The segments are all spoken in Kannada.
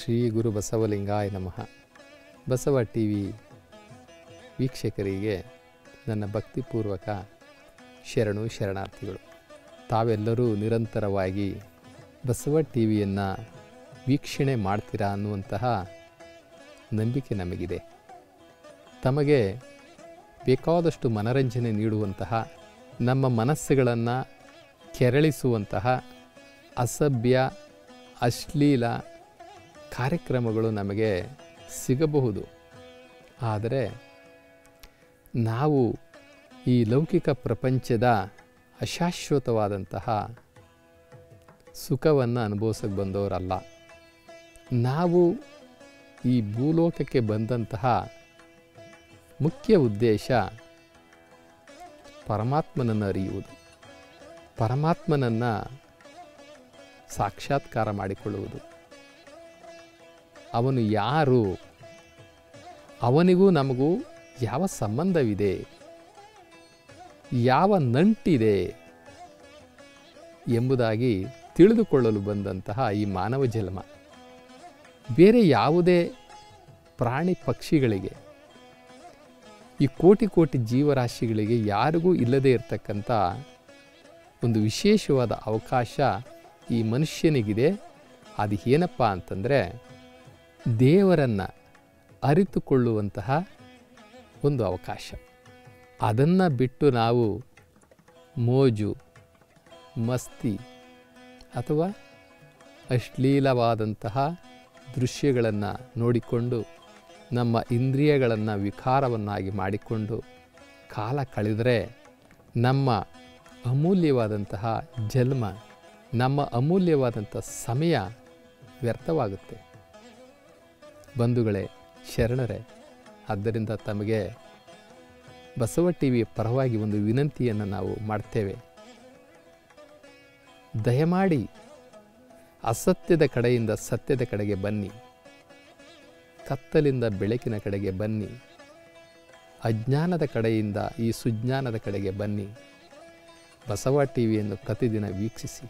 ಶ್ರೀ ಗುರು ಬಸವಲಿಂಗಾಯ ನಮಃ ಬಸವ ಟಿ ವಿ ವೀಕ್ಷಕರಿಗೆ ನನ್ನ ಭಕ್ತಿಪೂರ್ವಕ ಶರಣು ಶರಣಾರ್ಥಿಗಳು ತಾವೆಲ್ಲರೂ ನಿರಂತರವಾಗಿ ಬಸವ ಟಿ ವಿಯನ್ನು ವೀಕ್ಷಣೆ ಮಾಡ್ತೀರಾ ಅನ್ನುವಂತಹ ನಂಬಿಕೆ ನಮಗಿದೆ ತಮಗೆ ಬೇಕಾದಷ್ಟು ಮನರಂಜನೆ ನೀಡುವಂತಹ ನಮ್ಮ ಮನಸ್ಸುಗಳನ್ನು ಕೆರಳಿಸುವಂತಹ ಅಸಭ್ಯ ಅಶ್ಲೀಲ ಕಾರ್ಯಕ್ರಮಗಳು ನಮಗೆ ಸಿಗಬಹುದು ಆದರೆ ನಾವು ಈ ಲೌಕಿಕ ಪ್ರಪಂಚದ ಅಶಾಶ್ವತವಾದಂತಹ ಸುಖವನ್ನು ಅನುಭವಿಸಕ್ಕೆ ಬಂದವರಲ್ಲ ನಾವು ಈ ಭೂಲೋಕಕ್ಕೆ ಬಂದಂತಹ ಮುಖ್ಯ ಉದ್ದೇಶ ಪರಮಾತ್ಮನನ್ನು ಅರಿಯುವುದು ಪರಮಾತ್ಮನನ್ನು ಸಾಕ್ಷಾತ್ಕಾರ ಮಾಡಿಕೊಳ್ಳುವುದು ಅವನು ಯಾರು ಅವನಿಗೂ ನಮಗೂ ಯಾವ ಸಂಬಂಧವಿದೆ ಯಾವ ನಂಟಿದೆ ಎಂಬುದಾಗಿ ತಿಳಿದುಕೊಳ್ಳಲು ಬಂದಂತಹ ಈ ಮಾನವ ಜನ್ಮ ಬೇರೆ ಯಾವುದೇ ಪ್ರಾಣಿ ಪಕ್ಷಿಗಳಿಗೆ ಈ ಕೋಟಿ ಕೋಟಿ ಜೀವರಾಶಿಗಳಿಗೆ ಯಾರಿಗೂ ಇಲ್ಲದೇ ಇರತಕ್ಕಂಥ ಒಂದು ವಿಶೇಷವಾದ ಅವಕಾಶ ಈ ಮನುಷ್ಯನಿಗಿದೆ ಅದು ಏನಪ್ಪ ಅಂತಂದರೆ ದೇವರನ್ನು ಅರಿತುಕೊಳ್ಳುವಂತಹ ಒಂದು ಅವಕಾಶ ಅದನ್ನು ಬಿಟ್ಟು ನಾವು ಮೋಜು ಮಸ್ತಿ ಅಥವಾ ಅಶ್ಲೀಲವಾದಂತಹ ದೃಶ್ಯಗಳನ್ನು ನೋಡಿಕೊಂಡು ನಮ್ಮ ಇಂದ್ರಿಯಗಳನ್ನು ವಿಕಾರವನ್ನಾಗಿ ಮಾಡಿಕೊಂಡು ಕಾಲ ಕಳೆದರೆ ನಮ್ಮ ಅಮೂಲ್ಯವಾದಂತಹ ಜನ್ಮ ನಮ್ಮ ಅಮೂಲ್ಯವಾದಂಥ ಸಮಯ ವ್ಯರ್ಥವಾಗುತ್ತೆ ಬಂಧುಗಳೇ ಶರಣರೇ ಆದ್ದರಿಂದ ತಮಗೆ ಬಸವ ಟಿ ವಿಯ ಪರವಾಗಿ ಒಂದು ವಿನಂತಿಯನ್ನು ನಾವು ಮಾಡ್ತೇವೆ ದಯಮಾಡಿ ಅಸತ್ಯದ ಕಡೆಯಿಂದ ಸತ್ಯದ ಕಡೆಗೆ ಬನ್ನಿ ಕತ್ತಲಿಂದ ಬೆಳಕಿನ ಕಡೆಗೆ ಬನ್ನಿ ಅಜ್ಞಾನದ ಕಡೆಯಿಂದ ಈ ಸುಜ್ಞಾನದ ಕಡೆಗೆ ಬನ್ನಿ ಬಸವ ಟಿ ವಿಯನ್ನು ಪ್ರತಿದಿನ ವೀಕ್ಷಿಸಿ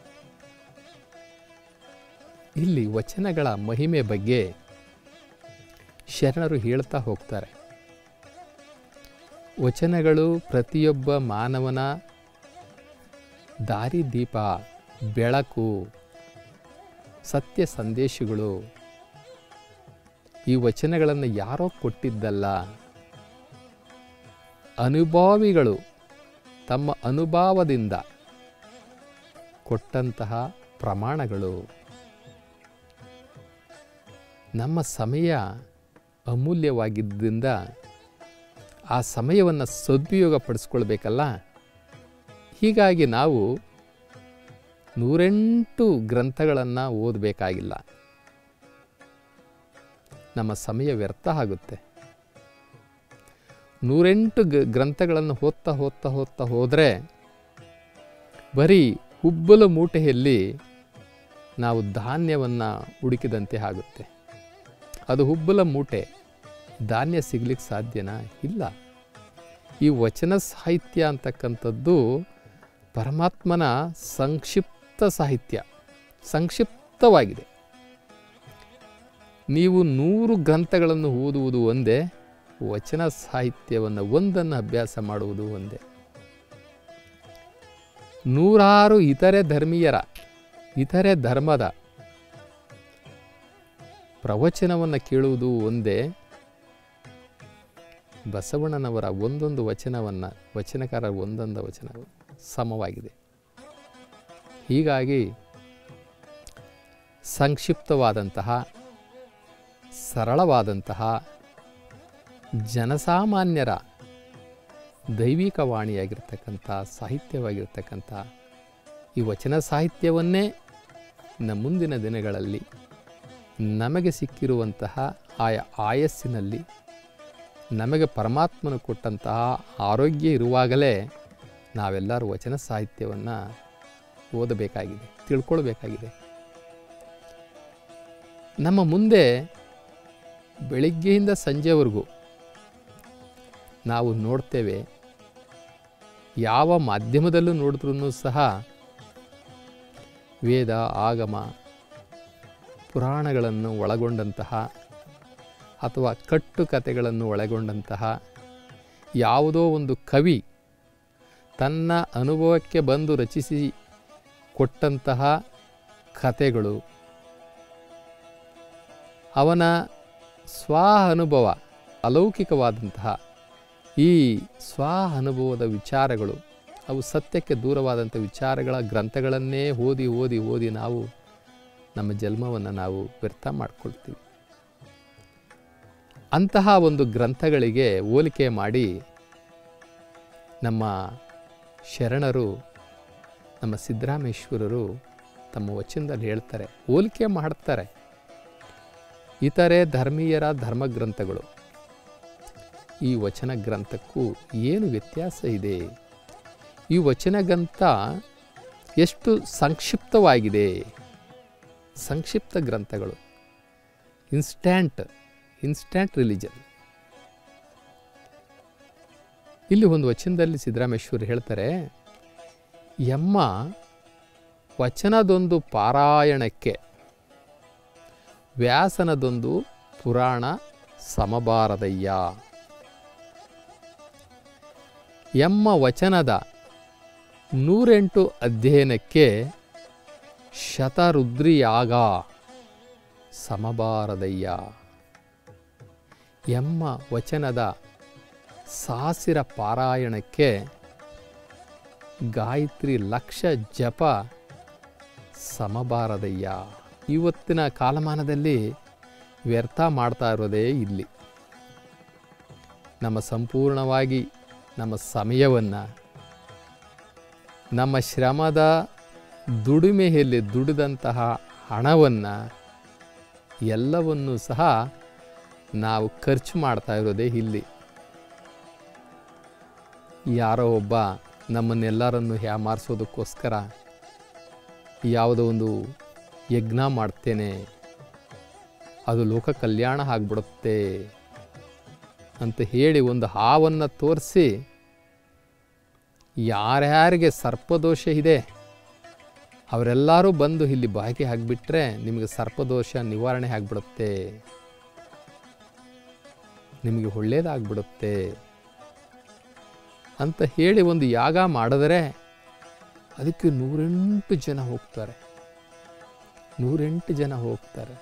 ಇಲ್ಲಿ ವಚನಗಳ ಮಹಿಮೆ ಬಗ್ಗೆ ಶರಣರು ಹೇಳ್ತಾ ಹೋಗ್ತಾರೆ ವಚನಗಳು ಪ್ರತಿಯೊಬ್ಬ ಮಾನವನ ದಾರಿದೀಪ ಬೆಳಕು ಸತ್ಯ ಸಂದೇಶಗಳು ಈ ವಚನಗಳನ್ನು ಯಾರೋ ಕೊಟ್ಟಿದ್ದಲ್ಲ ಅನುಭಾವಿಗಳು ತಮ್ಮ ಅನುಭವದಿಂದ ಕೊಟ್ಟಂತಹ ಪ್ರಮಾಣಗಳು ನಮ್ಮ ಸಮಯ ಅಮೂಲ್ಯವಾಗಿದ್ದರಿಂದ ಆ ಸಮಯವನ್ನು ಸದುಪಯೋಗ ಪಡಿಸ್ಕೊಳ್ಬೇಕಲ್ಲ ಹೀಗಾಗಿ ನಾವು ನೂರೆಂಟು ಗ್ರಂಥಗಳನ್ನು ಓದಬೇಕಾಗಿಲ್ಲ ನಮ್ಮ ಸಮಯ ವ್ಯರ್ಥ ಆಗುತ್ತೆ ನೂರೆಂಟು ಗ ಗ್ರಂಥಗಳನ್ನು ಓದ್ತಾ ಓದ್ತಾ ಓದ್ತಾ ಹೋದರೆ ಬರೀ ಹುಬ್ಬಲು ಮೂಟೆಯಲ್ಲಿ ನಾವು ಧಾನ್ಯವನ್ನು ಹುಡುಕಿದಂತೆ ಆಗುತ್ತೆ ಅದು ಹುಬ್ಬಲ ಮೂಟೆ ಧಾನ್ಯ ಸಿಗ್ಲಿಕ್ಕೆ ಸಾಧ್ಯನಾ ಇಲ್ಲ ಈ ವಚನ ಸಾಹಿತ್ಯ ಅಂತಕ್ಕಂಥದ್ದು ಪರಮಾತ್ಮನ ಸಂಕ್ಷಿಪ್ತ ಸಾಹಿತ್ಯ ಸಂಕ್ಷಿಪ್ತವಾಗಿದೆ ನೀವು ನೂರು ಗ್ರಂಥಗಳನ್ನು ಓದುವುದು ಒಂದೇ ವಚನ ಸಾಹಿತ್ಯವನ್ನು ಒಂದನ್ನು ಅಭ್ಯಾಸ ಮಾಡುವುದು ಒಂದೇ ನೂರಾರು ಇತರೆ ಧರ್ಮೀಯರ ಇತರೆ ಧರ್ಮದ ಪ್ರವಚನವನ್ನು ಕೇಳುವುದು ಒಂದೇ ಬಸವಣ್ಣನವರ ಒಂದೊಂದು ವಚನವನ್ನು ವಚನಕಾರರ ಒಂದೊಂದು ವಚನ ಸಮವಾಗಿದೆ ಹೀಗಾಗಿ ಸಂಕ್ಷಿಪ್ತವಾದಂತಹ ಸರಳವಾದಂತಹ ಜನಸಾಮಾನ್ಯರ ದೈವಿಕ ವಾಣಿಯಾಗಿರ್ತಕ್ಕಂಥ ಸಾಹಿತ್ಯವಾಗಿರ್ತಕ್ಕಂಥ ಈ ವಚನ ಸಾಹಿತ್ಯವನ್ನೇ ನಮ್ಮ ಮುಂದಿನ ದಿನಗಳಲ್ಲಿ ನಮಗೆ ಸಿಕ್ಕಿರುವಂತಹ ಆಯ ಆಯಸ್ಸಿನಲ್ಲಿ ನಮಗೆ ಪರಮಾತ್ಮನು ಕೊಟ್ಟಂತಹ ಆರೋಗ್ಯ ಇರುವಾಗಲೇ ನಾವೆಲ್ಲರೂ ವಚನ ಸಾಹಿತ್ಯವನ್ನು ಓದಬೇಕಾಗಿದೆ ತಿಳ್ಕೊಳ್ಬೇಕಾಗಿದೆ ನಮ್ಮ ಮುಂದೆ ಬೆಳಿಗ್ಗೆಯಿಂದ ಸಂಜೆವರೆಗೂ ನಾವು ನೋಡ್ತೇವೆ ಯಾವ ಮಾಧ್ಯಮದಲ್ಲೂ ನೋಡಿದ್ರೂ ಸಹ ವೇದ ಆಗಮ ಪುರಾಣಗಳನ್ನು ಒಳಗೊಂಡಂತಹ ಅಥವಾ ಕಟ್ಟುಕತೆಗಳನ್ನು ಒಳಗೊಂಡಂತಹ ಯಾವುದೋ ಒಂದು ಕವಿ ತನ್ನ ಅನುಭವಕ್ಕೆ ಬಂದು ರಚಿಸಿ ಕೊಟ್ಟಂತಹ ಕತೆಗಳು ಅವನ ಸ್ವ ಅನುಭವ ಅಲೌಕಿಕವಾದಂತಹ ಈ ಸ್ವ ಅನುಭವದ ವಿಚಾರಗಳು ಅವು ಸತ್ಯಕ್ಕೆ ದೂರವಾದಂಥ ವಿಚಾರಗಳ ಗ್ರಂಥಗಳನ್ನೇ ಓದಿ ಓದಿ ಓದಿ ನಾವು ನಮ್ಮ ಜನ್ಮವನ್ನು ನಾವು ವ್ಯರ್ಥ ಮಾಡ್ಕೊಳ್ತೀವಿ ಅಂತಹ ಒಂದು ಗ್ರಂಥಗಳಿಗೆ ಹೋಲಿಕೆ ಮಾಡಿ ನಮ್ಮ ಶರಣರು ನಮ್ಮ ಸಿದ್ದರಾಮೇಶ್ವರರು ತಮ್ಮ ವಚನದಲ್ಲಿ ಹೇಳ್ತಾರೆ ಹೋಲಿಕೆ ಮಾಡ್ತಾರೆ ಇತರೆ ಧರ್ಮೀಯರ ಧರ್ಮಗ್ರಂಥಗಳು ಈ ವಚನ ಗ್ರಂಥಕ್ಕೂ ಏನು ವ್ಯತ್ಯಾಸ ಇದೆ ಈ ವಚನ ಗ್ರಂಥ ಎಷ್ಟು ಸಂಕ್ಷಿಪ್ತವಾಗಿದೆ ಸಂಕ್ಷಿಪ್ತ ಗ್ರಂಥಗಳು ಇನ್ಸ್ಟ್ಯಾಂಟ್ ಇನ್ಸ್ಟ್ಯಾಂಟ್ ರಿಲಿಜನ್ ಇಲ್ಲಿ ಒಂದು ವಚನದಲ್ಲಿ ಸಿದ್ದರಾಮೇಶ್ವರ್ ಹೇಳ್ತಾರೆ ಎಮ್ಮ ವಚನದೊಂದು ಪಾರಾಯಣಕ್ಕೆ ವ್ಯಾಸನದೊಂದು ಪುರಾಣ ಸಮಬಾರದಯ್ಯ ಎಮ್ಮ ವಚನದ ನೂರೆಂಟು ಅಧ್ಯಯನಕ್ಕೆ ಶತರುದ್ರಿಯಾಗ ಸಮಬಾರದಯ್ಯ ಎಮ್ಮ ವಚನದ ಸಾಸಿರ ಪಾರಾಯಣಕ್ಕೆ ಗಾಯತ್ರಿ ಲಕ್ಷ ಜಪ ಸಮಬಾರದಯ್ಯ ಇವತ್ತಿನ ಕಾಲಮಾನದಲ್ಲಿ ವ್ಯರ್ಥ ಮಾಡ್ತಾ ಇರೋದೇ ಇಲ್ಲಿ ನಮ್ಮ ಸಂಪೂರ್ಣವಾಗಿ ನಮ್ಮ ಸಮಯವನ್ನು ನಮ್ಮ ಶ್ರಮದ ದುಡಿಮೆಯಲ್ಲಿ ದುಡಿದಂತಹ ಹಣವನ್ನು ಎಲ್ಲವನ್ನೂ ಸಹ ನಾವು ಖರ್ಚು ಮಾಡ್ತಾ ಇರೋದೇ ಇಲ್ಲಿ ಯಾರೋ ಒಬ್ಬ ನಮ್ಮನ್ನೆಲ್ಲರನ್ನು ಹ್ಯಾಮಾರಿಸೋದಕ್ಕೋಸ್ಕರ ಯಾವುದೋ ಒಂದು ಯಜ್ಞ ಮಾಡ್ತೇನೆ ಅದು ಲೋಕ ಕಲ್ಯಾಣ ಆಗಿಬಿಡುತ್ತೆ ಅಂತ ಹೇಳಿ ಒಂದು ಹಾವನ್ನು ತೋರಿಸಿ ಯಾರ್ಯಾರಿಗೆ ಸರ್ಪದೋಷ ಇದೆ ಅವರೆಲ್ಲರೂ ಬಂದು ಇಲ್ಲಿ ಭಾಗಿಯಾಗಿಬಿಟ್ರೆ ನಿಮಗೆ ಸರ್ಪದೋಷ ನಿವಾರಣೆ ಆಗಿಬಿಡುತ್ತೆ ನಿಮಗೆ ಒಳ್ಳೇದಾಗ್ಬಿಡುತ್ತೆ ಅಂತ ಹೇಳಿ ಒಂದು ಯಾಗ ಮಾಡಿದರೆ ಅದಕ್ಕೆ ನೂರೆಂಟು ಜನ ಹೋಗ್ತಾರೆ ನೂರೆಂಟು ಜನ ಹೋಗ್ತಾರೆ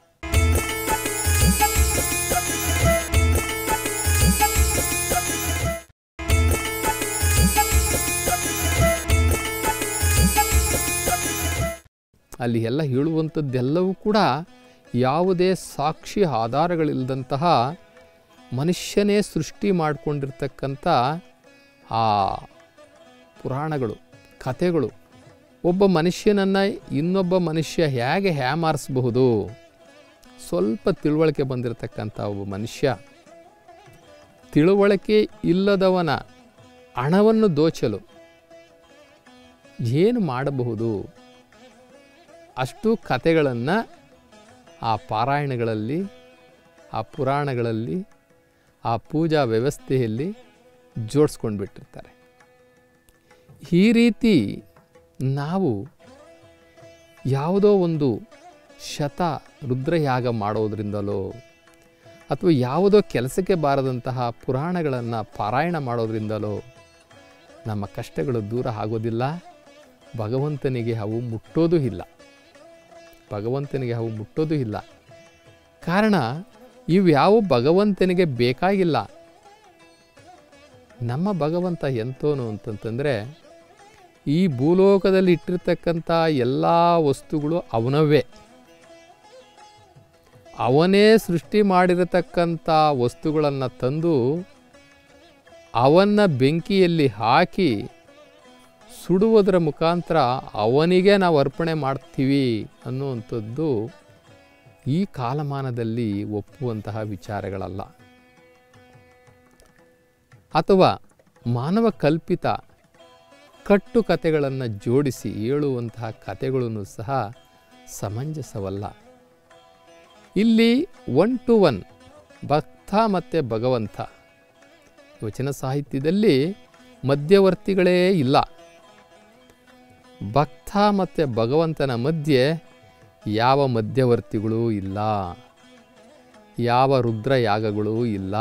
ಅಲ್ಲಿ ಎಲ್ಲ ಹೇಳುವಂಥದ್ದೆಲ್ಲವೂ ಕೂಡ ಯಾವುದೇ ಸಾಕ್ಷಿ ಆಧಾರಗಳಿಲ್ಲದಂತಹ ಮನುಷ್ಯನೇ ಸೃಷ್ಟಿ ಮಾಡಿಕೊಂಡಿರ್ತಕ್ಕಂಥ ಆ ಪುರಾಣಗಳು ಕಥೆಗಳು ಒಬ್ಬ ಮನುಷ್ಯನನ್ನು ಇನ್ನೊಬ್ಬ ಮನುಷ್ಯ ಹೇಗೆ ಹ್ಯಾಮಾರಿಸಬಹುದು ಸ್ವಲ್ಪ ತಿಳುವಳಿಕೆ ಬಂದಿರತಕ್ಕಂಥ ಒಬ್ಬ ಮನುಷ್ಯ ತಿಳುವಳಿಕೆ ಇಲ್ಲದವನ ಹಣವನ್ನು ದೋಚಲು ಏನು ಮಾಡಬಹುದು ಅಷ್ಟು ಕಥೆಗಳನ್ನು ಆ ಪಾರಾಯಣಗಳಲ್ಲಿ ಆ ಪುರಾಣಗಳಲ್ಲಿ ಆ ಪೂಜಾ ವ್ಯವಸ್ಥೆಯಲ್ಲಿ ಜೋಡಿಸ್ಕೊಂಡು ಬಿಟ್ಟಿರ್ತಾರೆ ಈ ರೀತಿ ನಾವು ಯಾವುದೋ ಒಂದು ಶತ ರುದ್ರಯಾಗ ಮಾಡೋದ್ರಿಂದಲೋ ಅಥವಾ ಯಾವುದೋ ಕೆಲಸಕ್ಕೆ ಬಾರದಂತಹ ಪುರಾಣಗಳನ್ನು ಪಾರಾಯಣ ಮಾಡೋದ್ರಿಂದಲೋ ನಮ್ಮ ಕಷ್ಟಗಳು ದೂರ ಆಗೋದಿಲ್ಲ ಭಗವಂತನಿಗೆ ಅವು ಮುಟ್ಟೋದೂ ಇಲ್ಲ ಭಗವಂತನಿಗೆ ಅವು ಮುಟ್ಟೋದೂ ಇಲ್ಲ ಕಾರಣ ಇವ್ಯಾವು ಭಗವಂತನಿಗೆ ಬೇಕಾಗಿಲ್ಲ ನಮ್ಮ ಭಗವಂತ ಎಂತೋನು ಅಂತಂತಂದರೆ ಈ ಭೂಲೋಕದಲ್ಲಿ ಇಟ್ಟಿರ್ತಕ್ಕಂಥ ಎಲ್ಲ ವಸ್ತುಗಳು ಅವನವೇ ಅವನೇ ಸೃಷ್ಟಿ ಮಾಡಿರತಕ್ಕಂಥ ವಸ್ತುಗಳನ್ನು ತಂದು ಅವನ್ನ ಬೆಂಕಿಯಲ್ಲಿ ಹಾಕಿ ಸುಡುವುದರ ಮುಖಾಂತರ ಅವನಿಗೆ ನಾವು ಅರ್ಪಣೆ ಮಾಡ್ತೀವಿ ಅನ್ನುವಂಥದ್ದು ಈ ಕಾಲಮಾನದಲ್ಲಿ ಒಪ್ಪುವಂತಹ ವಿಚಾರಗಳಲ್ಲ ಅಥವಾ ಮಾನವ ಕಲ್ಪಿತ ಕಟ್ಟುಕತೆಗಳನ್ನು ಜೋಡಿಸಿ ಹೇಳುವಂತಹ ಕಥೆಗಳನ್ನು ಸಹ ಸಮಂಜಸವಲ್ಲ ಇಲ್ಲಿ ಒನ್ ಟು ಒನ್ ಭಕ್ತ ಮತ್ತು ಭಗವಂತ ವಚನ ಸಾಹಿತ್ಯದಲ್ಲಿ ಮಧ್ಯವರ್ತಿಗಳೇ ಇಲ್ಲ ಭಕ್ತ ಮತ್ತು ಭಗವಂತನ ಮಧ್ಯೆ ಯಾವ ಮಧ್ಯವರ್ತಿಗಳೂ ಇಲ್ಲ ಯಾವ ರುದ್ರಯಾಗಗಳೂ ಇಲ್ಲ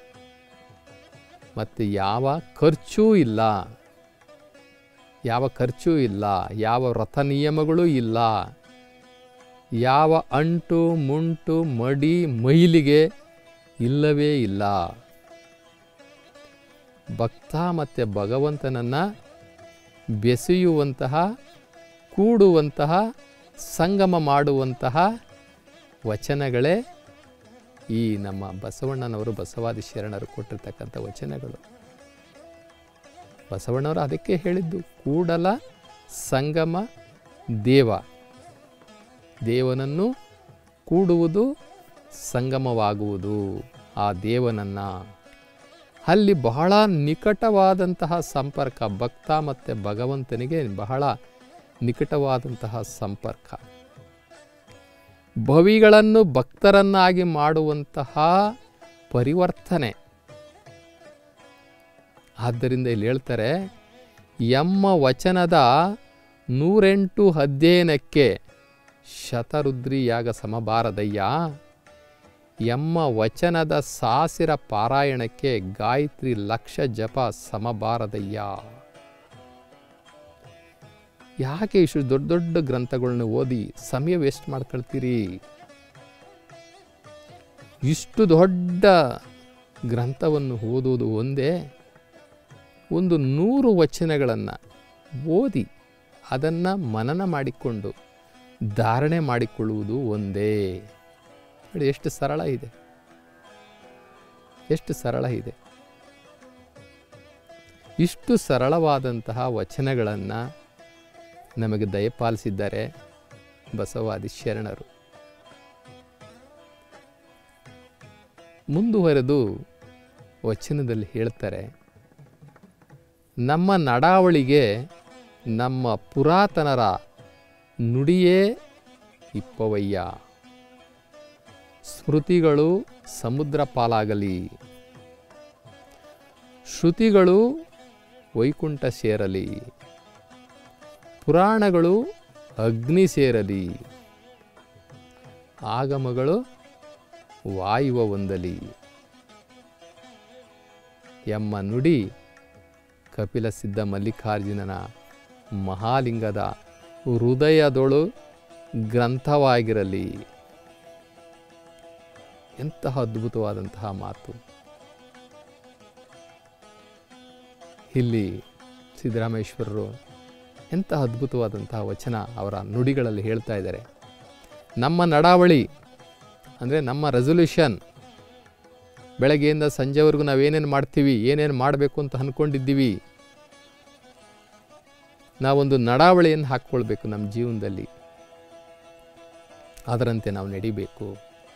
ಮತ್ತು ಯಾವ ಖರ್ಚೂ ಇಲ್ಲ ಯಾವ ಖರ್ಚೂ ಇಲ್ಲ ಯಾವ ವ್ರತ ನಿಯಮಗಳೂ ಇಲ್ಲ ಯಾವ ಅಂಟು ಮುಂಟು ಮಡಿ ಮೈಲಿಗೆ ಇಲ್ಲವೇ ಇಲ್ಲ ಭಕ್ತ ಮತ್ತು ಭಗವಂತನನ್ನು ಬೆಸೆಯುವಂತಹ ಕೂಡುವಂತಹ ಸಂಗಮ ಮಾಡುವಂತಹ ವಚನಗಳೇ ಈ ನಮ್ಮ ಬಸವಣ್ಣನವರು ಬಸವಾದಿ ಶರಣರು ಕೊಟ್ಟಿರ್ತಕ್ಕಂಥ ವಚನಗಳು ಬಸವಣ್ಣವರು ಅದಕ್ಕೆ ಹೇಳಿದ್ದು ಕೂಡಲ ಸಂಗಮ ದೇವ ದೇವನನ್ನು ಕೂಡುವುದು ಸಂಗಮವಾಗುವುದು ಆ ದೇವನನ್ನು ಅಲ್ಲಿ ಬಹಳ ನಿಕಟವಾದಂತಹ ಸಂಪರ್ಕ ಭಕ್ತ ಮತ್ತು ಭಗವಂತನಿಗೆ ಬಹಳ ನಿಕಟವಾದಂತಹ ಸಂಪರ್ಕ ಭವಿಗಳನ್ನು ಭಕ್ತರನ್ನಾಗಿ ಮಾಡುವಂತಹ ಪರಿವರ್ತನೆ ಆದ್ದರಿಂದ ಇಲ್ಲಿ ಹೇಳ್ತಾರೆ ಎಮ್ಮ ವಚನದ ನೂರೆಂಟು ಅಧ್ಯಯನಕ್ಕೆ ಶತರುದ್ರಿಯಾಗ ಸಮಬಾರದಯ್ಯ ಎಮ್ಮ ವಚನದ ಸಾಸಿರ ಪಾರಾಯಣಕ್ಕೆ ಗಾಯತ್ರಿ ಲಕ್ಷ ಜಪ ಸಮಬಾರದಯ್ಯ ಯಾಕೆ ಇಷ್ಟು ದೊಡ್ಡ ದೊಡ್ಡ ಗ್ರಂಥಗಳನ್ನ ಓದಿ ಸಮಯ ವೇಸ್ಟ್ ಮಾಡ್ಕೊಳ್ತೀರಿ ಇಷ್ಟು ದೊಡ್ಡ ಗ್ರಂಥವನ್ನು ಓದುವುದು ಒಂದೇ ಒಂದು ನೂರು ವಚನಗಳನ್ನು ಓದಿ ಅದನ್ನು ಮನನ ಮಾಡಿಕೊಂಡು ಧಾರಣೆ ಮಾಡಿಕೊಳ್ಳುವುದು ಒಂದೇ ನೋಡಿ ಎಷ್ಟು ಸರಳ ಇದೆ ಎಷ್ಟು ಸರಳ ಇದೆ ಇಷ್ಟು ಸರಳವಾದಂತಹ ವಚನಗಳನ್ನು ನಮಗೆ ದಯಪಾಲಿಸಿದ್ದಾರೆ ಬಸವಾದಿ ಶರಣರು ಮುಂದುವರೆದು ವಚನದಲ್ಲಿ ಹೇಳ್ತಾರೆ ನಮ್ಮ ನಡಾವಳಿಗೆ ನಮ್ಮ ಪುರಾತನರ ನುಡಿಯೇ ಇಪ್ಪವಯ್ಯ ಸ್ಮೃತಿಗಳು ಸಮುದ್ರ ಪಾಲಾಗಲಿ ಶ್ರುತಿಗಳು ವೈಕುಂಠ ಸೇರಲಿ ಪುರಾಣಗಳು ಅಗ್ನಿ ಸೇರಲಿ ಆಗಮಗಳು ವಾಯುವ ಹೊಂದಲಿ ಎಮ್ಮ ನುಡಿ ಕಪಿಲ ಸಿದ್ಧ ಮಲ್ಲಿಕಾರ್ಜುನನ ಮಹಾಲಿಂಗದ ಹೃದಯದೊಳು ಗ್ರಂಥವಾಗಿರಲಿ ಎಂತಹ ಅದ್ಭುತವಾದಂತಹ ಮಾತು ಇಲ್ಲಿ ಸಿದ್ದರಾಮೇಶ್ವರರು ಎಂತಹ ಅದ್ಭುತವಾದಂತಹ ವಚನ ಅವರ ನುಡಿಗಳಲ್ಲಿ ಹೇಳ್ತಾ ಇದ್ದಾರೆ ನಮ್ಮ ನಡಾವಳಿ ಅಂದರೆ ನಮ್ಮ ರೆಸೊಲ್ಯೂಷನ್ ಬೆಳಗ್ಗೆಯಿಂದ ಸಂಜೆವರೆಗೂ ನಾವೇನೇನು ಮಾಡ್ತೀವಿ ಏನೇನು ಮಾಡಬೇಕು ಅಂತ ಅಂದ್ಕೊಂಡಿದ್ದೀವಿ ನಾವೊಂದು ನಡಾವಳಿಯನ್ನು ಹಾಕ್ಕೊಳ್ಬೇಕು ನಮ್ಮ ಜೀವನದಲ್ಲಿ ಅದರಂತೆ ನಾವು ನಡಿಬೇಕು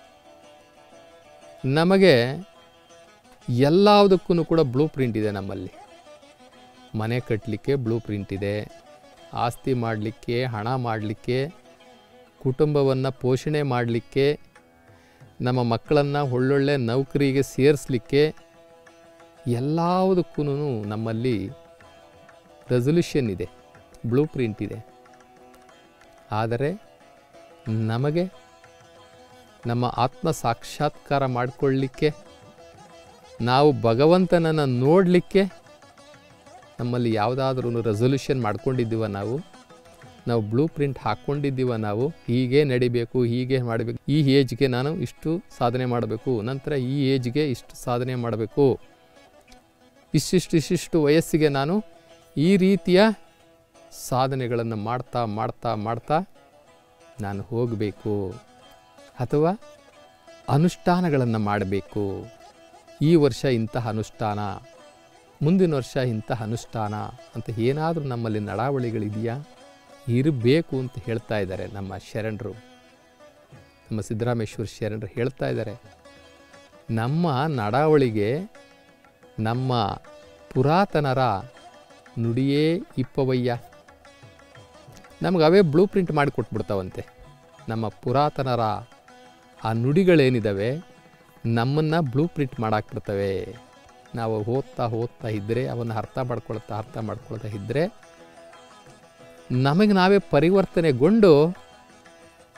ನಮಗೆ ಎಲ್ಲದಕ್ಕೂ ಕೂಡ ಬ್ಲೂ ಪ್ರಿಂಟ್ ಇದೆ ನಮ್ಮಲ್ಲಿ ಮನೆ ಕಟ್ಟಲಿಕ್ಕೆ ಬ್ಲೂ ಪ್ರಿಂಟ್ ಇದೆ ಆಸ್ತಿ ಮಾಡಲಿಕ್ಕೆ ಹಣ ಮಾಡಲಿಕ್ಕೆ ಕುಟುಂಬವನ್ನು ಪೋಷಣೆ ಮಾಡಲಿಕ್ಕೆ ನಮ್ಮ ಮಕ್ಕಳನ್ನು ಒಳ್ಳೊಳ್ಳೆ ನೌಕರಿಗೆ ಸೇರಿಸಲಿಕ್ಕೆ ಎಲ್ಲದಕ್ಕೂ ನಮ್ಮಲ್ಲಿ ರೆಸೊಲ್ಯೂಷನ್ ಇದೆ ಬ್ಲೂ ಪ್ರಿಂಟ್ ಇದೆ ಆದರೆ ನಮಗೆ ನಮ್ಮ ಆತ್ಮ ಸಾಕ್ಷಾತ್ಕಾರ ಮಾಡಿಕೊಳ್ಳಲಿಕ್ಕೆ ನಾವು ಭಗವಂತನನ್ನು ನೋಡಲಿಕ್ಕೆ ನಮ್ಮಲ್ಲಿ ಯಾವುದಾದ್ರೂ ರೆಸೊಲ್ಯೂಷನ್ ಮಾಡ್ಕೊಂಡಿದ್ದೀವ ನಾವು ನಾವು ಬ್ಲೂ ಪ್ರಿಂಟ್ ಹಾಕ್ಕೊಂಡಿದ್ದೀವ ನಾವು ಹೀಗೆ ನಡಿಬೇಕು ಹೀಗೆ ಮಾಡಬೇಕು ಈ ಏಜ್ಗೆ ನಾನು ಇಷ್ಟು ಸಾಧನೆ ಮಾಡಬೇಕು ನಂತರ ಈ ಏಜ್ಗೆ ಇಷ್ಟು ಸಾಧನೆ ಮಾಡಬೇಕು ಇಷ್ಟಿಷ್ಟು ಇಷ್ಟಿಷ್ಟು ವಯಸ್ಸಿಗೆ ನಾನು ಈ ರೀತಿಯ ಸಾಧನೆಗಳನ್ನು ಮಾಡ್ತಾ ಮಾಡ್ತಾ ಮಾಡ್ತಾ ನಾನು ಹೋಗಬೇಕು ಅಥವಾ ಅನುಷ್ಠಾನಗಳನ್ನು ಮಾಡಬೇಕು ಈ ವರ್ಷ ಇಂತಹ ಅನುಷ್ಠಾನ ಮುಂದಿನ ವರ್ಷ ಇಂತಹ ಅನುಷ್ಠಾನ ಅಂತ ಏನಾದರೂ ನಮ್ಮಲ್ಲಿ ನಡಾವಳಿಗಳಿದೆಯಾ ಇರಬೇಕು ಅಂತ ಹೇಳ್ತಾ ಇದ್ದಾರೆ ನಮ್ಮ ಶರಣರು ನಮ್ಮ ಸಿದ್ದರಾಮೇಶ್ವರ ಶರಣರು ಹೇಳ್ತಾ ಇದ್ದಾರೆ ನಮ್ಮ ನಡಾವಳಿಗೆ ನಮ್ಮ ಪುರಾತನರ ನುಡಿಯೇ ಇಪ್ಪವಯ್ಯ ನಮ್ಗೆ ಅವೇ ಬ್ಲೂ ಪ್ರಿಂಟ್ ಮಾಡಿ ಕೊಟ್ಬಿಡ್ತಾವಂತೆ ನಮ್ಮ ಪುರಾತನರ ಆ ನುಡಿಗಳೇನಿದ್ದಾವೆ ನಮ್ಮನ್ನು ಬ್ಲೂ ಪ್ರಿಂಟ್ ಮಾಡಾಕ್ಬಿಡ್ತವೆ ನಾವು ಓದ್ತಾ ಓದ್ತಾ ಇದ್ದರೆ ಅವನ್ನು ಅರ್ಥ ಮಾಡ್ಕೊಳ್ತಾ ಅರ್ಥ ಮಾಡ್ಕೊಳ್ತಾ ಇದ್ದರೆ ನಮಗೆ ನಾವೇ ಪರಿವರ್ತನೆಗೊಂಡು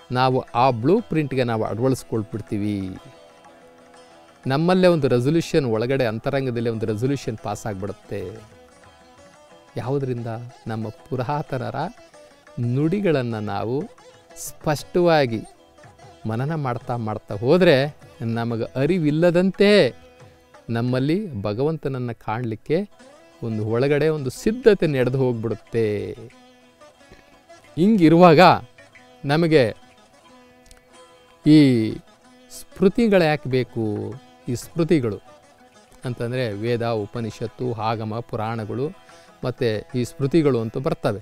ನಾವು ಆ ಬ್ಲೂ ಪ್ರಿಂಟ್ಗೆ ನಾವು ಅಳವಡಿಸ್ಕೊಳ್ಬಿಡ್ತೀವಿ ನಮ್ಮಲ್ಲೇ ಒಂದು ರೆಸೊಲ್ಯೂಷನ್ ಒಳಗಡೆ ಅಂತರಂಗದಲ್ಲಿ ಒಂದು ರೆಸೊಲ್ಯೂಷನ್ ಪಾಸ್ ಆಗಿಬಿಡುತ್ತೆ ಯಾವುದರಿಂದ ನಮ್ಮ ಪುರಾತನರ ನುಡಿಗಳನ್ನು ನಾವು ಸ್ಪಷ್ಟವಾಗಿ ಮನನ ಮಾಡ್ತಾ ಮಾಡ್ತಾ ಹೋದರೆ ನಮಗೆ ಅರಿವಿಲ್ಲದಂತೆ ನಮ್ಮಲ್ಲಿ ಭಗವಂತನನ್ನು ಕಾಣಲಿಕ್ಕೆ ಒಂದು ಒಳಗಡೆ ಒಂದು ಸಿದ್ಧತೆ ನಡೆದು ಹೋಗ್ಬಿಡುತ್ತೆ ಹಿಂಗಿರುವಾಗ ನಮಗೆ ಈ ಸ್ಮೃತಿಗಳು ಯಾಕೆ ಬೇಕು ಈ ಸ್ಮೃತಿಗಳು ಅಂತಂದರೆ ವೇದ ಉಪನಿಷತ್ತು ಆಗಮ ಪುರಾಣಗಳು ಮತ್ತು ಈ ಸ್ಮೃತಿಗಳು ಅಂತ ಬರ್ತವೆ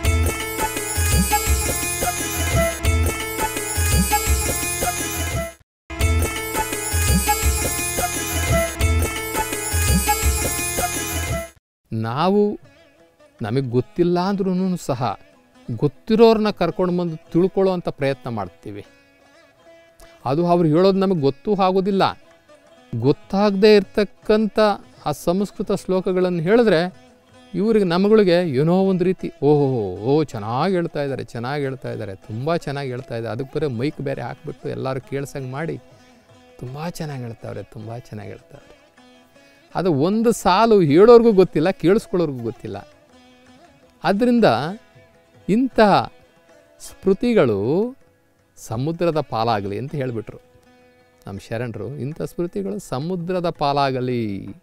ನಾವು ನಮಗೆ ಗೊತ್ತಿಲ್ಲ ಅಂದ್ರೂ ಸಹ ಗೊತ್ತಿರೋರನ್ನ ಕರ್ಕೊಂಡು ಬಂದು ತಿಳ್ಕೊಳ್ಳೋ ಅಂಥ ಪ್ರಯತ್ನ ಮಾಡ್ತೀವಿ ಅದು ಅವ್ರು ಹೇಳೋದು ನಮಗೆ ಗೊತ್ತೂ ಆಗೋದಿಲ್ಲ ಗೊತ್ತಾಗದೇ ಇರ್ತಕ್ಕಂಥ ಆ ಸಂಸ್ಕೃತ ಶ್ಲೋಕಗಳನ್ನು ಹೇಳಿದ್ರೆ ಇವರಿಗೆ ನಮಗಳಿಗೆ ಏನೋ ಒಂದು ರೀತಿ ಓಹೋ ಓ ಚೆನ್ನಾಗಿ ಹೇಳ್ತಾ ಇದ್ದಾರೆ ಚೆನ್ನಾಗಿ ಹೇಳ್ತಾ ಇದ್ದಾರೆ ತುಂಬ ಚೆನ್ನಾಗಿ ಹೇಳ್ತಾ ಇದ್ದಾರೆ ಅದಕ್ಕೆ ಬರೀ ಮೈಕ್ ಬೇರೆ ಹಾಕ್ಬಿಟ್ಟು ಎಲ್ಲರೂ ಕೇಳ್ಸಂಗೆ ಮಾಡಿ ತುಂಬ ಚೆನ್ನಾಗಿ ಹೇಳ್ತಾವ್ರೆ ತುಂಬ ಚೆನ್ನಾಗಿ ಹೇಳ್ತಾವ್ರೆ ಅದು ಒಂದು ಸಾಲು ಹೇಳೋರ್ಗೂ ಗೊತ್ತಿಲ್ಲ ಕೇಳಿಸ್ಕೊಳ್ಳೋರ್ಗೂ ಗೊತ್ತಿಲ್ಲ ಆದ್ದರಿಂದ ಇಂತಹ ಸ್ಮೃತಿಗಳು ಸಮುದ್ರದ ಪಾಲಾಗಲಿ ಅಂತ ಹೇಳಿಬಿಟ್ರು ನಮ್ಮ ಶರಣರು ಇಂಥ ಸ್ಮೃತಿಗಳು ಸಮುದ್ರದ ಪಾಲಾಗಲಿ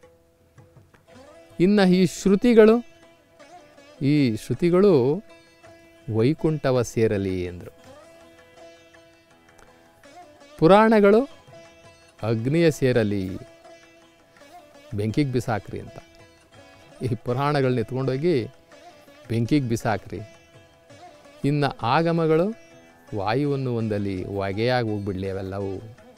ಇನ್ನು ಈ ಶ್ರುತಿಗಳು ಈ ಶ್ರುತಿಗಳು ವೈಕುಂಠವ ಸೇರಲಿ ಎಂದರು ಪುರಾಣಗಳು ಅಗ್ನಿಯ ಸೇರಲಿ ಬೆಂಕಿಗೆ ಬಿಸಾಕ್ರಿ ಅಂತ ಈ ಪುರಾಣಗಳನ್ನ ಎತ್ಕೊಂಡೋಗಿ ಬೆಂಕಿಗೆ ಬಿಸಾಕ್ರಿ ಇನ್ನು ಆಗಮಗಳು ವಾಯುವನ್ನು ಒಂದಲ್ಲಿ ಹೊಗೆಯಾಗಿ ಹೋಗ್ಬಿಡ್ಲಿ ಅವೆಲ್ಲವು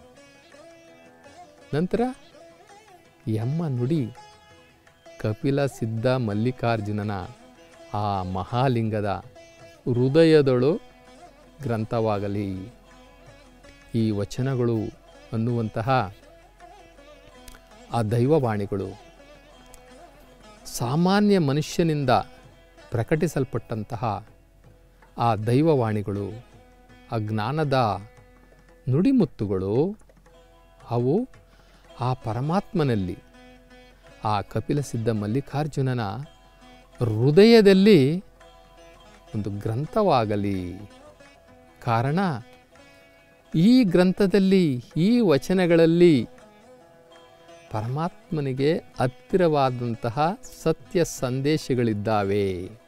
ನಂತರ ಎಮ್ಮ ನುಡಿ ಕಪಿಲ ಸಿದ್ಧ ಮಲ್ಲಿಕಾರ್ಜುನನ ಆ ಮಹಾಲಿಂಗದ ಹೃದಯದಳು ಗ್ರಂಥವಾಗಲಿ ಈ ವಚನಗಳು ಅನ್ನುವಂತಹ ಆ ದೈವವಾಣಿಗಳು ಸಾಮಾನ್ಯ ಮನುಷ್ಯನಿಂದ ಪ್ರಕಟಿಸಲ್ಪಟ್ಟಂತಹ ಆ ದೈವವಾಣಿಗಳು ಆ ಜ್ಞಾನದ ನುಡಿಮುತ್ತುಗಳು ಅವು ಆ ಪರಮಾತ್ಮನಲ್ಲಿ ಆ ಕಪಿಲ ಸಿದ್ಧ ಮಲ್ಲಿಕಾರ್ಜುನನ ಹೃದಯದಲ್ಲಿ ಒಂದು ಗ್ರಂಥವಾಗಲಿ ಕಾರಣ ಈ ಗ್ರಂಥದಲ್ಲಿ ಈ ವಚನಗಳಲ್ಲಿ ಪರಮಾತ್ಮನಿಗೆ ಹತ್ತಿರವಾದಂತಹ ಸತ್ಯ ಸಂದೇಶಗಳಿದ್ದಾವೆ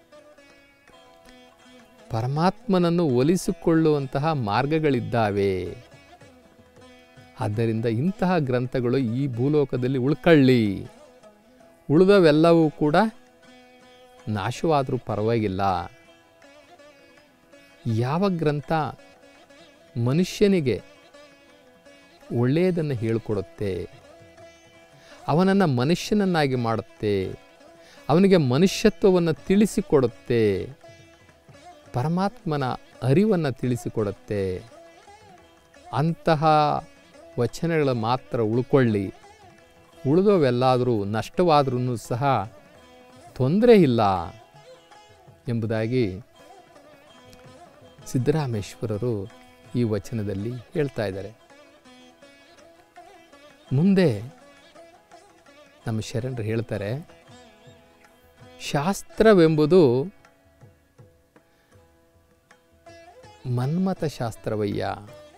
ಪರಮಾತ್ಮನನ್ನು ಒಲಿಸಿಕೊಳ್ಳುವಂತಹ ಮಾರ್ಗಗಳಿದ್ದಾವೆ ಆದ್ದರಿಂದ ಇಂತಹ ಗ್ರಂಥಗಳು ಈ ಭೂಲೋಕದಲ್ಲಿ ಉಳ್ಕಳ್ಳಿ ಉಳಿದವೆಲ್ಲವೂ ಕೂಡ ನಾಶವಾದರೂ ಪರವಾಗಿಲ್ಲ ಯಾವ ಗ್ರಂಥ ಮನುಷ್ಯನಿಗೆ ಒಳ್ಳೆಯದನ್ನು ಹೇಳಿಕೊಡುತ್ತೆ ಅವನನ್ನು ಮನುಷ್ಯನನ್ನಾಗಿ ಮಾಡುತ್ತೆ ಅವನಿಗೆ ಮನುಷ್ಯತ್ವವನ್ನು ತಿಳಿಸಿಕೊಡುತ್ತೆ ಪರಮಾತ್ಮನ ಅರಿವನ್ನು ತಿಳಿಸಿಕೊಡುತ್ತೆ ಅಂತಹ ವಚನಗಳು ಮಾತ್ರ ಉಳ್ಕೊಳ್ಳಿ ಉಳಿದವೆಲ್ಲಾದರೂ ನಷ್ಟವಾದ್ರೂ ಸಹ ತೊಂದರೆ ಇಲ್ಲ ಎಂಬುದಾಗಿ ಸಿದ್ದರಾಮೇಶ್ವರರು ಈ ವಚನದಲ್ಲಿ ಹೇಳ್ತಾ ಇದ್ದಾರೆ ಮುಂದೆ ನಮ್ಮ ಶರಣರು ಹೇಳ್ತಾರೆ ಶಾಸ್ತ್ರವೆಂಬುದು ಮನ್ಮಥ ಶಾಸ್ತ್ರವಯ್ಯ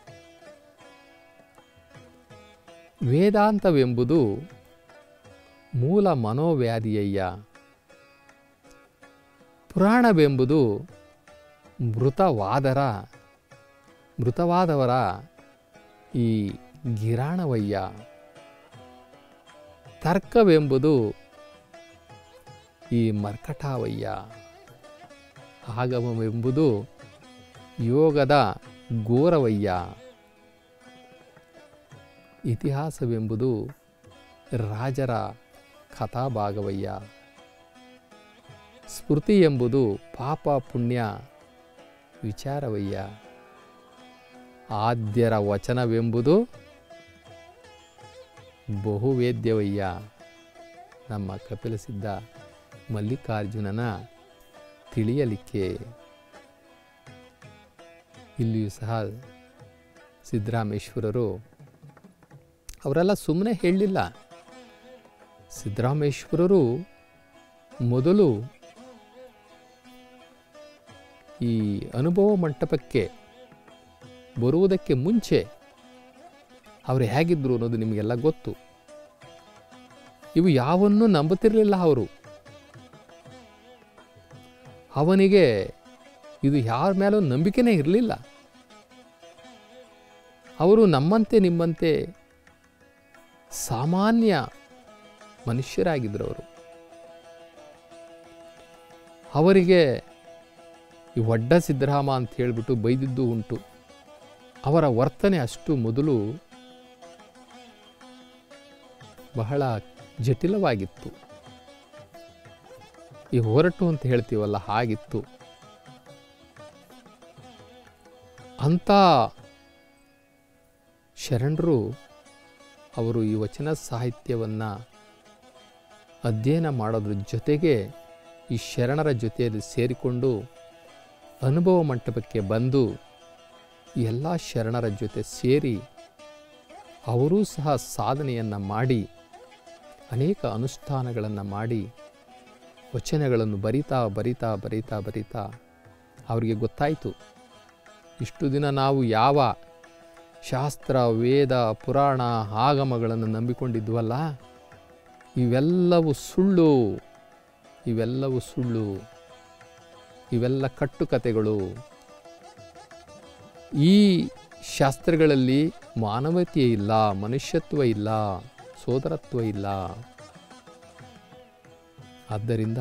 ವೇದಾಂತವೆಂಬುದು ಮೂಲ ಮನೋವ್ಯಾಧಿಯಯ್ಯ ಪುರಾಣವೆಂಬುದು ಮೃತವಾದರ ಮೃತವಾದವರ ಈ ಗಿರಾಣವಯ್ಯ ತರ್ಕವೆಂಬುದು ಈ ಮರ್ಕಟಾವಯ್ಯ ಆಗಮವೆಂಬುದು ಯೋಗದ ಘೋರವಯ್ಯ ಇತಿಹಾಸವೆಂಬುದು ರಾಜರ ಕಥಾಭಾಗವಯ್ಯ ಸ್ಮೃತಿ ಎಂಬುದು ಪಾಪ ಪುಣ್ಯ ವಿಚಾರವಯ್ಯ ಆದ್ಯರ ವಚನವೆಂಬುದು ಬಹುವೇದ್ಯವಯ್ಯ ನಮ್ಮ ಕಪಿಲಸಿದ್ಧ ಮಲ್ಲಿಕಾರ್ಜುನನ ತಿಳಿಯಲಿಕ್ಕೆ ಇಲ್ಲಿಯೂ ಸಹ ಸಿದ್ದರಾಮೇಶ್ವರರು ಅವರೆಲ್ಲ ಸುಮ್ಮನೆ ಹೇಳಲಿಲ್ಲ ಸಿದ್ದರಾಮೇಶ್ವರರು ಮೊದಲು ಈ ಅನುಭವ ಮಂಟಪಕ್ಕೆ ಬರುವುದಕ್ಕೆ ಮುಂಚೆ ಅವರು ಹೇಗಿದ್ರು ಅನ್ನೋದು ನಿಮಗೆಲ್ಲ ಗೊತ್ತು ಇವು ಯಾವನ್ನೂ ನಂಬುತ್ತಿರಲಿಲ್ಲ ಅವರು ಅವನಿಗೆ ಇದು ಯಾರ ಮೇಲೂ ನಂಬಿಕೆನೇ ಇರಲಿಲ್ಲ ಅವರು ನಮ್ಮಂತೆ ನಿಮ್ಮಂತೆ ಸಾಮಾನ್ಯ ಮನುಷ್ಯರಾಗಿದ್ದರು ಅವರು ಅವರಿಗೆ ಈ ಒಡ್ಡ ಸಿದ್ದರಾಮ ಅಂತ ಹೇಳಿಬಿಟ್ಟು ಬೈದಿದ್ದು ಉಂಟು ಅವರ ವರ್ತನೆ ಅಷ್ಟು ಮೊದಲು ಬಹಳ ಜಟಿಲವಾಗಿತ್ತು ಈ ಹೊರಟು ಅಂತ ಹೇಳ್ತೀವಲ್ಲ ಹಾಗಿತ್ತು ಅಂಥ ಶರಣರು ಅವರು ಈ ವಚನ ಸಾಹಿತ್ಯವನ್ನು ಅಧ್ಯಯನ ಮಾಡೋದ್ರ ಜೊತೆಗೆ ಈ ಶರಣರ ಜೊತೆಯಲ್ಲಿ ಸೇರಿಕೊಂಡು ಅನುಭವ ಮಂಟಪಕ್ಕೆ ಬಂದು ಎಲ್ಲ ಶರಣರ ಜೊತೆ ಸೇರಿ ಅವರೂ ಸಹ ಸಾಧನೆಯನ್ನು ಮಾಡಿ ಅನೇಕ ಅನುಷ್ಠಾನಗಳನ್ನು ಮಾಡಿ ವಚನಗಳನ್ನು ಬರಿತಾ ಬರಿತಾ ಬರಿತಾ ಬರಿತಾ ಅವರಿಗೆ ಗೊತ್ತಾಯಿತು ಇಷ್ಟು ದಿನ ನಾವು ಯಾವ ಶಾಸ್ತ್ರ ವೇದ ಪುರಾಣ ಆಗಮಗಳನ್ನು ನಂಬಿಕೊಂಡಿದ್ವಲ್ಲ ಇವೆಲ್ಲವೂ ಸುಳ್ಳು ಇವೆಲ್ಲವೂ ಸುಳ್ಳು ಇವೆಲ್ಲ ಕಟ್ಟುಕತೆಗಳು ಈ ಶಾಸ್ತ್ರಗಳಲ್ಲಿ ಮಾನವತೆ ಇಲ್ಲ ಮನುಷ್ಯತ್ವ ಇಲ್ಲ ಸೋದರತ್ವ ಇಲ್ಲ ಆದ್ದರಿಂದ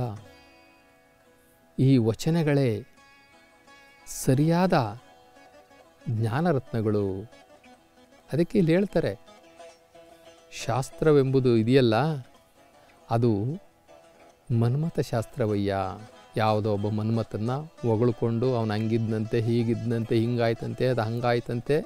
ಈ ವಚನಗಳೇ ಸರಿಯಾದ ಜ್ಞಾನರತ್ನಗಳು ಅದಕ್ಕೆ ಇಲ್ಲಿ ಹೇಳ್ತಾರೆ ಶಾಸ್ತ್ರವೆಂಬುದು ಇದೆಯಲ್ಲ ಅದು ಮನ್ಮಥ ಶಾಸ್ತ್ರವಯ್ಯ ಯಾವುದೋ ಒಬ್ಬ ಮನ್ಮಥನ್ನ ಹೊಗಳ್ಕೊಂಡು ಅವನು ಹಂಗಿದ್ನಂತೆ ಹೀಗಿದ್ನಂತೆ ಹಿಂಗಾಯ್ತಂತೆ ಅದು ಹಂಗಾಯ್ತಂತೆ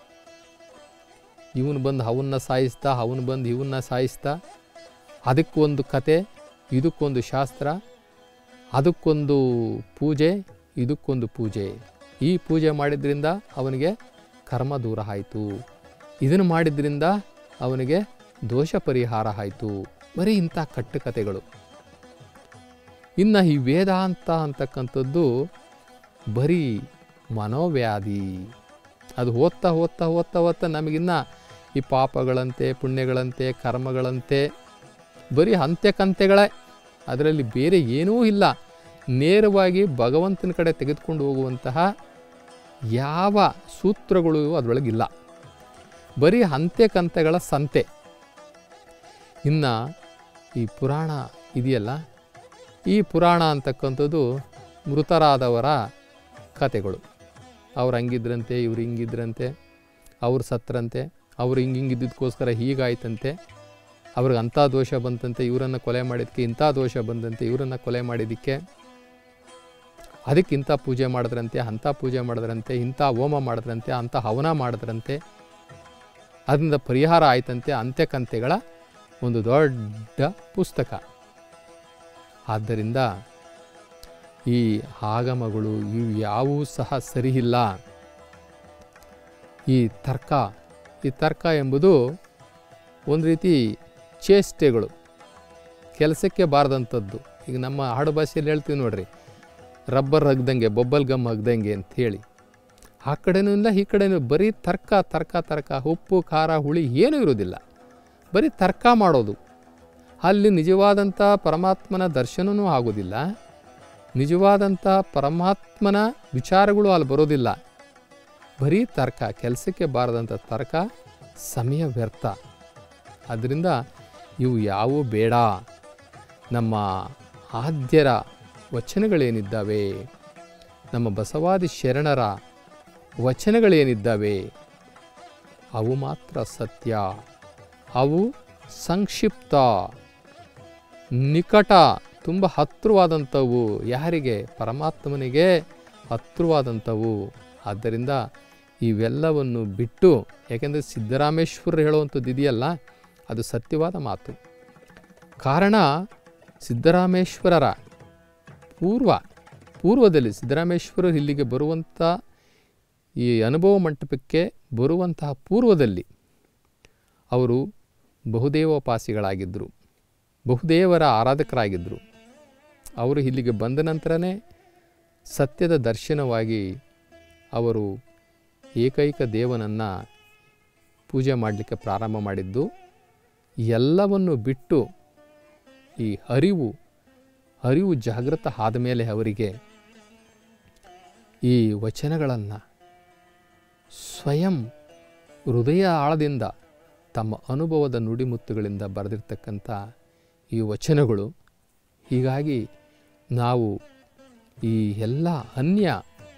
ಇವನು ಬಂದು ಅವನ್ನ ಸಾಯಿಸ್ತಾ ಅವನು ಬಂದು ಇವನ್ನ ಸಾಯಿಸ್ತಾ ಅದಕ್ಕೊಂದು ಕತೆ ಇದಕ್ಕೊಂದು ಶಾಸ್ತ್ರ ಅದಕ್ಕೊಂದು ಪೂಜೆ ಇದಕ್ಕೊಂದು ಪೂಜೆ ಈ ಪೂಜೆ ಮಾಡಿದ್ರಿಂದ ಅವನಿಗೆ ಕರ್ಮ ದೂರ ಆಯಿತು ಇದನ್ನು ಮಾಡಿದ್ರಿಂದ ಅವನಿಗೆ ದೋಷ ಪರಿಹಾರ ಆಯಿತು ಬರೀ ಇಂಥ ಕಟ್ಟುಕತೆಗಳು ಇನ್ನು ಈ ವೇದಾಂತ ಅಂತಕ್ಕಂಥದ್ದು ಬರೀ ಮನೋವ್ಯಾಧಿ ಅದು ಓದ್ತಾ ಓದ್ತಾ ಓದ್ತಾ ಓದ್ತಾ ನಮಗಿನ್ನ ಈ ಪಾಪಗಳಂತೆ ಪುಣ್ಯಗಳಂತೆ ಕರ್ಮಗಳಂತೆ ಬರೀ ಅಂತ್ಯಕಂತೆಗಳೇ ಅದರಲ್ಲಿ ಬೇರೆ ಏನೂ ಇಲ್ಲ ನೇರವಾಗಿ ಭಗವಂತನ ಕಡೆ ತೆಗೆದುಕೊಂಡು ಹೋಗುವಂತಹ ಯಾವ ಸೂತ್ರಗಳು ಅದರೊಳಗಿಲ್ಲ ಬರೀ ಅಂತ್ಯಕಂತೆಗಳ ಸಂತೆ ಇನ್ನು ಈ ಪುರಾಣ ಇದೆಯಲ್ಲ ಈ ಪುರಾಣ ಅಂತಕ್ಕಂಥದ್ದು ಮೃತರಾದವರ ಕತೆಗಳು ಅವ್ರು ಹಂಗಿದ್ರಂತೆ ಇವ್ರು ಹಿಂಗಿದ್ರಂತೆ ಅವ್ರು ಸತ್ರಂತೆ ಅವ್ರು ಹಿಂಗೆ ಹಿಂಗಿದ್ದಕ್ಕೋಸ್ಕರ ಹೀಗಾಯ್ತಂತೆ ಅವ್ರಿಗೆ ಅಂಥ ದೋಷ ಬಂತಂತೆ ಇವರನ್ನು ಕೊಲೆ ಮಾಡಿದ್ದಕ್ಕೆ ಇಂಥ ದೋಷ ಬಂದಂತೆ ಇವರನ್ನು ಕೊಲೆ ಮಾಡಿದ್ದಕ್ಕೆ ಅದಕ್ಕೆ ಇಂಥ ಪೂಜೆ ಮಾಡಿದ್ರಂತೆ ಅಂಥ ಪೂಜೆ ಮಾಡಿದ್ರಂತೆ ಇಂಥ ಹೋಮ ಮಾಡಿದ್ರಂತೆ ಅಂಥ ಹವನ ಮಾಡಿದ್ರಂತೆ ಅದರಿಂದ ಪರಿಹಾರ ಆಯ್ತಂತೆ ಅಂತ್ಯಕಂತೆಗಳ ಒಂದು ದೊಡ್ಡ ಪುಸ್ತಕ ಆದ್ದರಿಂದ ಈ ಆಗಮಗಳು ಇವು ಯಾವುವೂ ಸಹ ಸರಿಯಿಲ್ಲ ಈ ತರ್ಕ ಈ ತರ್ಕ ಎಂಬುದು ಒಂದು ರೀತಿ ಚೇಷ್ಟೆಗಳು ಕೆಲಸಕ್ಕೆ ಬಾರದಂಥದ್ದು ಈಗ ನಮ್ಮ ಆಡು ಭಾಷೆಯಲ್ಲಿ ಹೇಳ್ತೀವಿ ನೋಡ್ರಿ ರಬ್ಬರ್ ಹಗ್ದಂಗೆ ಬೊಬ್ಬಲ್ ಗಮ್ ಹಗ್ದಂಗೆ ಅಂತ ಹೇಳಿ ಆ ಕಡೆನೂ ಇಲ್ಲ ಈ ಕಡೆನೂ ಬರೀ ತರ್ಕ ತರ್ಕ ತರ್ಕ ಉಪ್ಪು ಖಾರ ಹುಳಿ ಏನೂ ಇರೋದಿಲ್ಲ ಬರೀ ತರ್ಕ ಮಾಡೋದು ಅಲ್ಲಿ ನಿಜವಾದಂಥ ಪರಮಾತ್ಮನ ದರ್ಶನವೂ ಆಗೋದಿಲ್ಲ ನಿಜವಾದಂಥ ಪರಮಾತ್ಮನ ವಿಚಾರಗಳು ಅಲ್ಲಿ ಬರೋದಿಲ್ಲ ಬರೀ ತರ್ಕ ಕೆಲಸಕ್ಕೆ ಬಾರದಂಥ ತರ್ಕ ಸಮಯ ವ್ಯರ್ಥ ಆದ್ದರಿಂದ ಇವು ಯಾವುವು ಬೇಡ ನಮ್ಮ ಆದ್ಯರ ವಚನಗಳೇನಿದ್ದಾವೆ ನಮ್ಮ ಬಸವಾದಿ ಶರಣರ ವಚನಗಳೇನಿದ್ದಾವೆ ಅವು ಮಾತ್ರ ಸತ್ಯ ಅವು ಸಂಕ್ಷಿಪ್ತ ನಿಕಟ ತುಂಬ ಹತ್ತಿರವಾದಂಥವು ಯಾರಿಗೆ ಪರಮಾತ್ಮನಿಗೆ ಹತ್ತಿರವಾದಂಥವು ಆದ್ದರಿಂದ ಇವೆಲ್ಲವನ್ನು ಬಿಟ್ಟು ಯಾಕೆಂದರೆ ಸಿದ್ದರಾಮೇಶ್ವರರು ಹೇಳುವಂಥದ್ದು ಇದೆಯಲ್ಲ ಅದು ಸತ್ಯವಾದ ಮಾತು ಕಾರಣ ಸಿದ್ದರಾಮೇಶ್ವರರ ಪೂರ್ವ ಪೂರ್ವದಲ್ಲಿ ಸಿದ್ದರಾಮೇಶ್ವರರು ಇಲ್ಲಿಗೆ ಬರುವಂಥ ಈ ಅನುಭವ ಮಂಟಪಕ್ಕೆ ಬರುವಂತಹ ಪೂರ್ವದಲ್ಲಿ ಅವರು ಬಹುದೇವೋಪಾಸಿಗಳಾಗಿದ್ದರು ಬಹುದೇವರ ಆರಾಧಕರಾಗಿದ್ದರು ಅವರು ಇಲ್ಲಿಗೆ ಬಂದ ನಂತರನೇ ಸತ್ಯದ ದರ್ಶನವಾಗಿ ಅವರು ಏಕೈಕ ದೇವನನ್ನು ಪೂಜೆ ಮಾಡಲಿಕ್ಕೆ ಪ್ರಾರಂಭ ಮಾಡಿದ್ದು ಎಲ್ಲವನ್ನು ಬಿಟ್ಟು ಈ ಅರಿವು ಅರಿವು ಜಾಗೃತ ಆದ ಮೇಲೆ ಅವರಿಗೆ ಈ ವಚನಗಳನ್ನು ಸ್ವಯಂ ಹೃದಯ ಆಳದಿಂದ ತಮ್ಮ ಅನುಭವದ ನುಡಿಮುತ್ತುಗಳಿಂದ ಬರೆದಿರ್ತಕ್ಕಂಥ ಈ ವಚನಗಳು ಹೀಗಾಗಿ ನಾವು ಈ ಎಲ್ಲ ಅನ್ಯ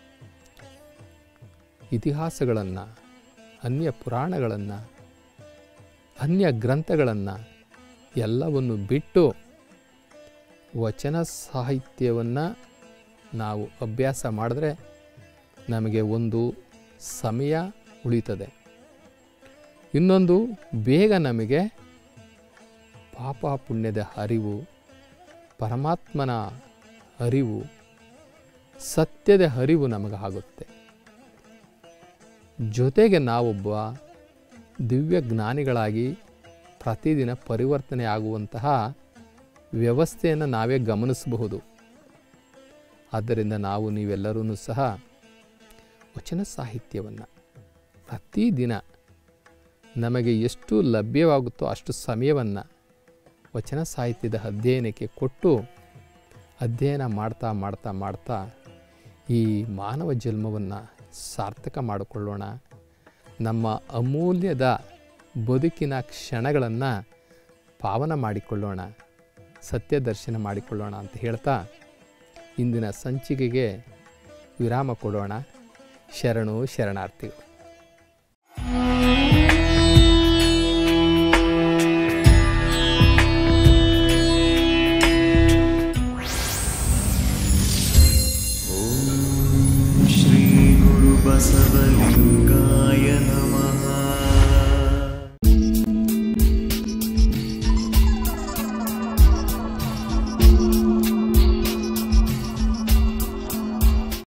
ಇತಿಹಾಸಗಳನ್ನು ಅನ್ಯ ಪುರಾಣಗಳನ್ನು ಅನ್ಯ ಗ್ರಂಥಗಳನ್ನು ಎಲ್ಲವನ್ನು ಬಿಟ್ಟು ವಚನ ಸಾಹಿತ್ಯವನ್ನು ನಾವು ಅಭ್ಯಾಸ ಮಾಡಿದ್ರೆ ನಮಗೆ ಒಂದು ಸಮಯ ಉಳಿತದೆ ಇನ್ನೊಂದು ಬೇಗ ನಮಗೆ ಪಾಪ ಪುಣ್ಯದ ಅರಿವು ಪರಮಾತ್ಮನ ಅರಿವು ಸತ್ಯದ ಅರಿವು ನಮಗಾಗುತ್ತೆ ಜೊತೆಗೆ ನಾವೊಬ್ಬ ದಿವ್ಯ ಜ್ಞಾನಿಗಳಾಗಿ ಪ್ರತಿದಿನ ಪರಿವರ್ತನೆ ಆಗುವಂತಹ ವ್ಯವಸ್ಥೆಯನ್ನು ನಾವೇ ಗಮನಿಸಬಹುದು ಆದ್ದರಿಂದ ನಾವು ನೀವೆಲ್ಲರೂ ಸಹ ವಚನ ಸಾಹಿತ್ಯವನ್ನು ಪ್ರತಿದಿನ ನಮಗೆ ಎಷ್ಟು ಲಭ್ಯವಾಗುತ್ತೋ ಅಷ್ಟು ಸಮಯವನ್ನು ವಚನ ಸಾಹಿತ್ಯದ ಅಧ್ಯಯನಕ್ಕೆ ಕೊಟ್ಟು ಅಧ್ಯಯನ ಮಾಡ್ತಾ ಮಾಡ್ತಾ ಮಾಡ್ತಾ ಈ ಮಾನವ ಜನ್ಮವನ್ನು ಸಾರ್ಥಕ ಮಾಡಿಕೊಳ್ಳೋಣ ನಮ್ಮ ಅಮೂಲ್ಯದ ಬದುಕಿನ ಕ್ಷಣಗಳನ್ನು ಪಾವನ ಮಾಡಿಕೊಳ್ಳೋಣ ಸತ್ಯ ದರ್ಶನ ಮಾಡಿಕೊಳ್ಳೋಣ ಅಂತ ಹೇಳ್ತಾ ಇಂದಿನ ಸಂಚಿಕೆಗೆ ವಿರಾಮ ಕೊಡೋಣ ಶರಣು ಶರಣಾರ್ಥಿಗಳು